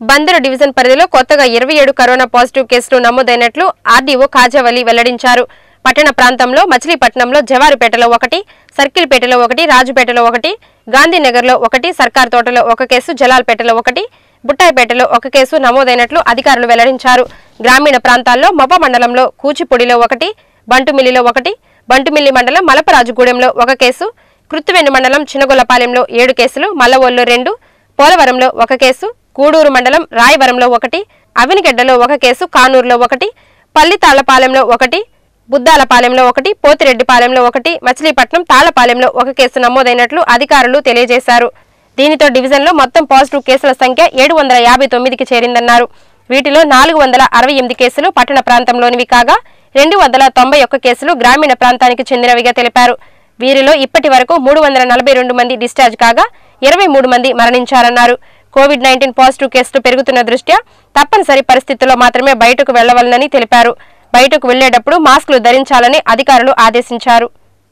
Bandar division పరిధిలో కొత్తగా ఇరవై ఏడు కరోనా పాజిటివ్ కేసులు నమోదైనట్లు ఆర్డీఓ కాజావలి వెల్లడించారు పట్టణ ప్రాంతంలో మచిలీపట్నంలో జవారిపేటలో ఒకటి సర్కిల్పేటలో ఒకటి రాజుపేటలో ఒకటి గాంధీనగర్లో ఒకటి సర్కార్ తోటలో ఒక కేసు జలాల్పేటలో ఒకటి బుట్టాయిపేటలో ఒక కేసు నమోదైనట్లు అధికారులు వెల్లడించారు గ్రామీణ ప్రాంతాల్లో మొప మండలంలో కూచిపూడిలో ఒకటి బంటుమిల్లిలో ఒకటి బంటుమిల్లి మండలం మలపరాజుగూడెంలో ఒక కేసు కృత్తివెన్ను మండలం చినగొల్లపాలెంలో ఏడు కేసులు మల్లవోల్లో రెండు పోలవరంలో ఒక కేసు గూడూరు మండలం రాయవరంలో ఒకటి అవినిగడ్డలో ఒక కేసు కానూరులో ఒకటి పల్లితాళ్లపాలెంలో ఒకటి బుద్దాలపాలెంలో ఒకటి పోతిరెడ్డిపాలెంలో ఒకటి మచిలీపట్నం తాళ్లపాలెంలో ఒక కేసు నమోదైనట్లు అధికారులు తెలియజేశారు దీనితో డివిజన్లో మొత్తం పాజిటివ్ కేసుల సంఖ్య ఏడు వందల యాభై తొమ్మిదికి చేరిందన్నారు వీటిలో నాలుగు వందల అరవై ఎనిమిది కేసులు పట్టణ ప్రాంతంలోనివి కాగా రెండు వందల తొంభై ఒక్క కేసులు గ్రామీణ ప్రాంతానికి చెందినవిగా తెలిపారు వీరిలో ఇప్పటి వరకు మూడు వందల నలభై రెండు మంది డిశ్చార్జ్ కాగా ఇరవై మూడు మంది మరణించారన్నారు కోవిడ్ నైన్టీన్ పాజిటివ్ కేసులు పెరుగుతున్న దృష్ట్యా తప్పనిసరి పరిస్థితుల్లో మాత్రమే బయటకు వెళ్లవలనని తెలిపారు బయటకు వెళ్లేటప్పుడు మాస్కులు ధరించాలని అధికారులు ఆదేశించారు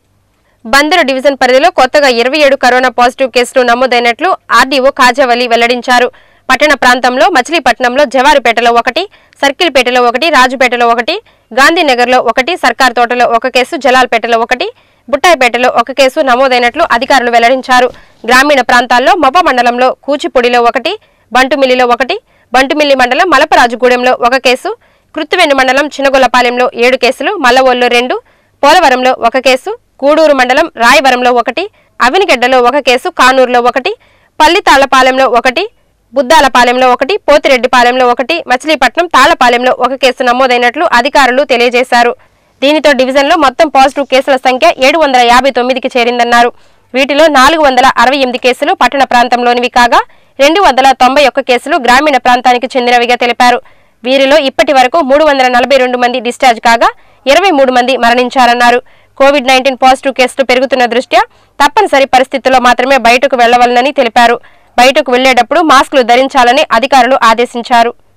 బందరు డివిజన్ పరిధిలో కొత్తగా ఇరవై ఏడు కరోనా పాజిటివ్ కేసులు నమోదైనట్లు ఆర్డీఓ కాజావలి వెల్లడించారు పట్టణ ప్రాంతంలో మచిలీపట్నంలో జవారిపేటలో ఒకటి సర్కిల్పేటలో ఒకటి రాజుపేటలో ఒకటి గాంధీనగర్లో ఒకటి సర్కార్ తోటలో ఒక కేసు జలాల్పేటలో ఒకటి బుట్టాయిపేటలో ఒక కేసు నమోదైనట్లు అధికారులు వెల్లడించారు గ్రామీణ ప్రాంతాల్లో మొప మండలంలో కూచిపూడిలో ఒకటి బంటుమిల్లిలో ఒకటి బంటుమిల్లి మండలం మలపరాజుగూడెంలో ఒక కేసు కృత్తివెన్ను మండలం చినగొల్లపాలెంలో ఏడు కేసులు మల్లవోల్లో రెండు పోలవరంలో ఒక కేసు గూడూరు మండలం రాయవరంలో ఒకటి అవినిగడ్డలో ఒక కేసు కానూరులో ఒకటి పల్లితాళ్లపాలెంలో ఒకటి బుద్దాలపాలెంలో ఒకటి పోతిరెడ్డిపాలెంలో ఒకటి మచిలీపట్నం తాళ్లపాలెంలో ఒక కేసు నమోదైనట్లు అధికారులు తెలియజేశారు దీనితో డివిజన్లో మొత్తం పాజిటివ్ కేసుల సంఖ్య ఏడు వందల యాభై తొమ్మిదికి చేరిందన్నారు వీటిలో నాలుగు వందల అరవై ఎనిమిది కేసులు పట్టణ ప్రాంతంలోనివి కాగా రెండు వందల తొంభై ఒక్క కేసులు గ్రామీణ ప్రాంతానికి చెందినవిగా తెలిపారు వీరిలో ఇప్పటి వరకు మూడు వందల నలభై రెండు మంది డిశ్చార్జ్ కాగా ఇరవై మూడు మంది మరణించారన్నారు కోవిడ్ నైన్టీన్ పాజిటివ్ కేసులు పెరుగుతున్న దృష్ట్యా తప్పనిసరి పరిస్థితుల్లో మాత్రమే బయటకు వెళ్లవలనని తెలిపారు బయటకు వెళ్లేటప్పుడు మాస్కులు ధరించాలని అధికారులు ఆదేశించారు